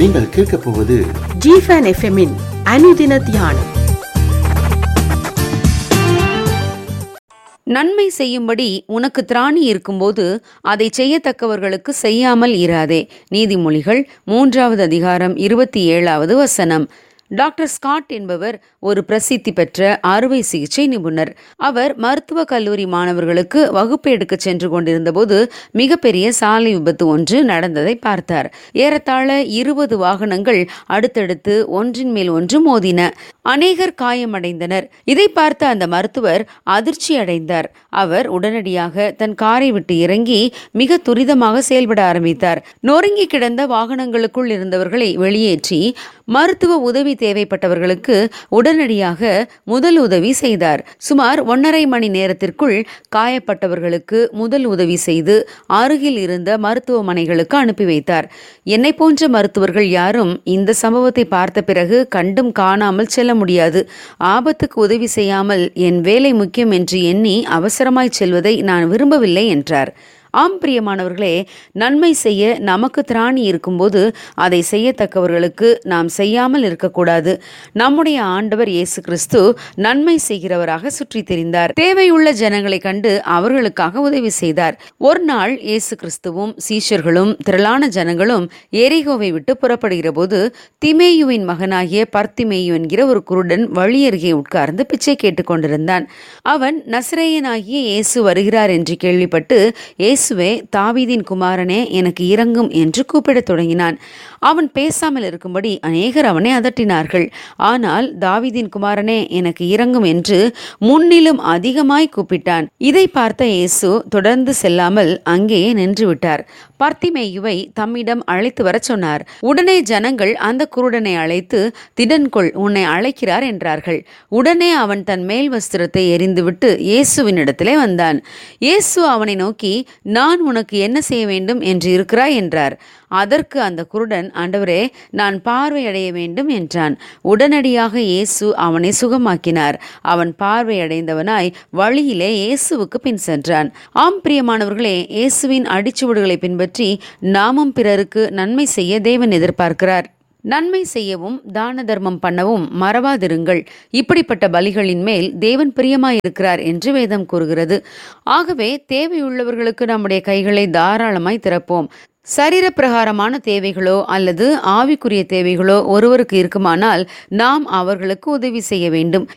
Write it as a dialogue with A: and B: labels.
A: நீங்கள் கேட்கப் போவது
B: ஜிஃபன் எஃப்எம்மின் அனுதின தியானம்
C: நன்மை செய்யும்படி உனக்கு திராணி இருக்கும்போது அதை செய்யத்தக்கவர்களுக்கு செய்யாமல் இராதே நீதிமொழிகள் மூன்றாவது அதிகாரம் இருபத்தி ஏழாவது வசனம் டாக்டர் ஸ்காட் என்பவர் ஒரு பிரசித்தி பெற்ற அறுவை சிகிச்சை நிபுணர் அவர் மருத்துவ கல்லூரி மாணவர்களுக்கு வகுப்பு எடுக்க சென்று கொண்டிருந்தபோது மிகப்பெரிய சாலை விபத்து ஒன்று நடந்ததை பார்த்தார் ஏறத்தாழ இருபது வாகனங்கள் அடுத்தடுத்து ஒன்றின் மேல் ஒன்று மோதின அநேகர் காயமடைந்தனர் இதை பார்த்த அந்த மருத்துவர் அதிர்ச்சி அடைந்தார் அவர் உடனடியாக தன் காரை விட்டு இறங்கி மிக துரிதமாக செயல்பட ஆரம்பித்தார் நொறுங்கி கிடந்த வாகனங்களுக்குள் இருந்தவர்களை வெளியேற்றி மருத்துவ உதவி தேவைப்பட்டவர்களுக்கு உடனடியாக முதல் உதவி செய்தார் சுமார் ஒன்றரை மணி நேரத்திற்குள் காயப்பட்டவர்களுக்கு முதல் உதவி செய்து அருகில் இருந்த மருத்துவமனைகளுக்கு அனுப்பி வைத்தார் என்னை போன்ற மருத்துவர்கள் யாரும் இந்த சம்பவத்தை பார்த்த பிறகு கண்டும் காணாமல் செல்ல முடியாது ஆபத்துக்கு உதவி செய்யாமல் என் வேலை முக்கியம் என்று எண்ணி அவசரமாய் செல்வதை நான் விரும்பவில்லை என்றார் ஆம் பிரியமானவர்களே நன்மை செய்ய நமக்கு திராணி இருக்கும்போது அதை செய்யத்தக்கவர்களுக்கு நாம் செய்யாமல் இருக்கக்கூடாது நம்முடைய ஆண்டவர் இயேசு கிறிஸ்து நன்மை செய்கிறவராக சுற்றித் திரிந்தார் தேவையுள்ள ஜனங்களை கண்டு அவர்களுக்காக உதவி செய்தார் ஒரு நாள் இயேசு கிறிஸ்துவும் சீஷர்களும் திரளான ஜனங்களும் எரிகோவை விட்டு புறப்படுகிற போது திமேயுவின் மகனாகிய பர்த்திமேயு என்கிற ஒரு குருடன் வழி அருகே உட்கார்ந்து பிச்சை கேட்டுக்கொண்டிருந்தான் அவன் நசரேயனாகிய இயேசு வருகிறார் என்று கேள்விப்பட்டு இயேசுவே தாவீதின் குமாரனே எனக்கு இறங்கும் என்று கூப்பிடத் தொடங்கினான் அவன் பேசாமல் இருக்கும்படி அநேகர் அவனை அதட்டினார்கள் ஆனால் தாவீதின் குமாரனே எனக்கு இறங்கும் என்று முன்னிலும் அதிகமாய் கூப்பிட்டான் இதை பார்த்த இயேசு தொடர்ந்து செல்லாமல் அங்கேயே நின்று விட்டார் பர்த்திமேயுவை தம்மிடம் அழைத்து வரச் சொன்னார் உடனே ஜனங்கள் அந்த குருடனை அழைத்து திடன்கொள் உன்னை அழைக்கிறார் என்றார்கள் உடனே அவன் தன் மேல் வஸ்திரத்தை எரிந்துவிட்டு இயேசுவினிடத்திலே வந்தான் இயேசு அவனை நோக்கி நான் உனக்கு என்ன செய்ய வேண்டும் என்று இருக்கிறாய் என்றார் அதற்கு அந்த குருடன் ஆண்டவரே நான் பார்வையடைய வேண்டும் என்றான் உடனடியாக இயேசு அவனை சுகமாக்கினார் அவன் பார்வையடைந்தவனாய் வழியிலே இயேசுவுக்கு பின் சென்றான் ஆம் பிரியமானவர்களே இயேசுவின் அடிச்சுவடுகளை பின்பற்றி நாமும் பிறருக்கு நன்மை செய்ய தேவன் எதிர்பார்க்கிறார் நன்மை செய்யவும் தான தர்மம் பண்ணவும் மறவாதிருங்கள் இப்படிப்பட்ட பலிகளின் மேல் தேவன் பிரியமாயிருக்கிறார் என்று வேதம் கூறுகிறது ஆகவே தேவையுள்ளவர்களுக்கு நம்முடைய கைகளை தாராளமாய் திறப்போம் சரீர பிரகாரமான தேவைகளோ அல்லது ஆவிக்குரிய தேவைகளோ ஒருவருக்கு இருக்குமானால் நாம் அவர்களுக்கு உதவி செய்ய வேண்டும்